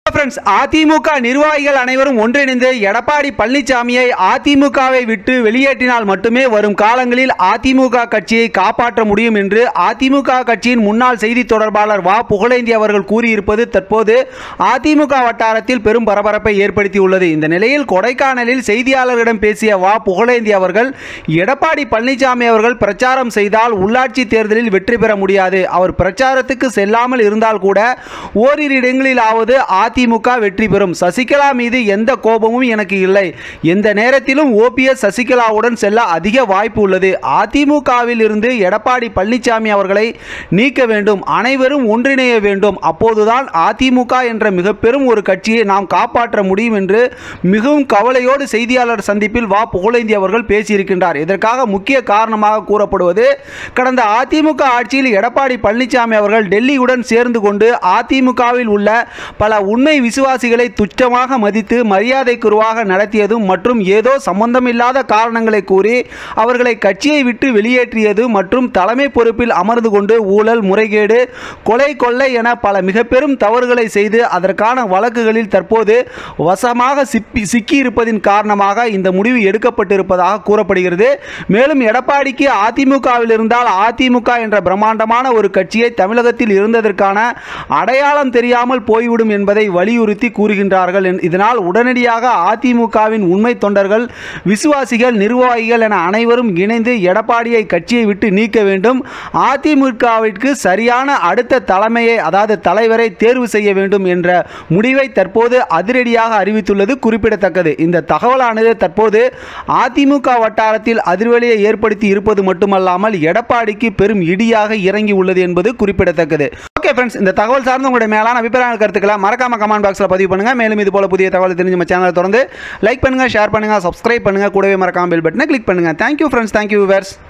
friends AIADMK நிர்வாகிகள் அனைவரும் ஒன்றிணைந்து எடப்பாடி பழனிசாமியை அதிமுகவை விட்டு வெளியேற்றினால் மட்டுமே வரும் காலங்களில் அதிமுக கட்சியை காப்பாற்ற முடியும் என்று அதிமுக கட்சியின் முன்னாள் செய்தி தொடர்பாளர் வா புகழேந்தி அவர்கள் கூறியிருப்பது தற்போது அதிமுக வட்டாரத்தில் பெரும் பரபரப்பை ஏற்படுத்தியுள்ளது இந்த நிலையில் கொடைக்கானலில் செய்தியாளர்களிடம் பேசிய வா புகழேந்தி அவர்கள் எடப்பாடி பழனிசாமி அவர்கள் பிரச்சாரம் செய்தால் உள்ளாட்சி தேர்தலில் வெற்றி பெற முடியாது அவர் பிரச்சாரத்துக்கு செல்லாமல் இருந்தால் கூட ஓரிரு இடங்களிலாவது அதிமுக வெற்றி பெறும் சசிகலா மீது எந்த கோபமும் எனக்கு இல்லை எந்த நேரத்திலும் ஓபிஎஸ் சசிகலாவுடன் செல்ல அதிக வாய்ப்பு உள்ளது அதிமுகவில் இருந்து எடப்பாடி பழனிசாமி அவர்களை நீக்க வேண்டும் அனைவரும் ஒன்றிணைய வேண்டும் அப்போதுதான் அதிமுக என்ற மிக பெரும் ஒரு கட்சியை நாம் காப்பாற்ற முடியும் என்று மிகவும் கவலையோடு செய்தியாளர் சந்திப்பில் வா புகழேந்தி அவர்கள் பேசியிருக்கின்றார் இதற்காக முக்கிய காரணமாக கூறப்படுவது கடந்த அதிமுக ஆட்சியில் எடப்பாடி பழனிசாமி அவர்கள் டெல்லியுடன் சேர்ந்து கொண்டு அதிமுகவில் உள்ள பல உண்மை விசுவாசிகளை துச்சமாக மதித்து மரியாதைக்குருவாக நடத்தியதும் மற்றும் ஏதோ சம்பந்தமில்லாத காரணங்களை கூறி அவர்களை கட்சியை விட்டு வெளியேற்றியது மற்றும் தலைமை பொறுப்பில் அமர்ந்து கொண்டு ஊழல் முறைகேடு கொலை கொள்ளை என பல மிக பெரும் தவறுகளை செய்து அதற்கான வழக்குகளில் தற்போது வசமாக சிப்பி சிக்கியிருப்பதின் காரணமாக இந்த முடிவு எடுக்கப்பட்டிருப்பதாக கூறப்படுகிறது மேலும் எடப்பாடிக்கு அதிமுகவில் இருந்தால் அதிமுக என்ற பிரம்மாண்டமான ஒரு கட்சியை தமிழகத்தில் இருந்ததற்கான அடையாளம் தெரியாமல் போய்விடும் என்பதை வலியுறுத்தி கூறுகின்றார்கள் என்- இதனால் உடனடியாக அதிமுகவின் உண்மை தொண்டர்கள் விசுவாசிகள் நிர்வாகிகள் என அனைவரும் இணைந்து எடப்பாடியை கட்சியை விட்டு நீக்க வேண்டும் அதிமுகவிற்கு சரியான அடுத்த தலைமையை அதாவது தலைவரை தேர்வு செய்ய வேண்டும் என்ற முடிவை தற்போது அதிரடியாக அறிவித்துள்ளது குறிப்பிடத்தக்கது இந்த தகவலானது தற்போது அதிமுக வட்டாரத்தில் அதிர்வலியை ஏற்படுத்தி இருப்பது மட்டுமல்லாமல் எடப்பாடிக்கு பெரும் இடியாக இறங்கி உள்ளது என்பது குறிப்பிடத்தக்கது ஓகே ஃப்ரெண்ட்ஸ் இந்த தகவல் சார்ந்த உங்களுடைய மேலான அபிப்பிராய கருத்துக்களை மறக்காம கமெண்ட் பாக்ஸில் பதிவு பண்ணுங்க மேலும் இது போல புதிய தகவல் தெரிஞ்சு நம்ம சேனலை தொடர்ந்து லைக் பண்ணுங்க ஷேர் பண்ணுங்க சப்ஸ்கிரைப் பண்ணுங்க கூடவே மறக்காம பெல் பட்டனை கிளிக் பண்ணுங்க தேங்க்யூ ஃப்ரெண்ட்ஸ் தேங்க்யூ விவர்ஸ்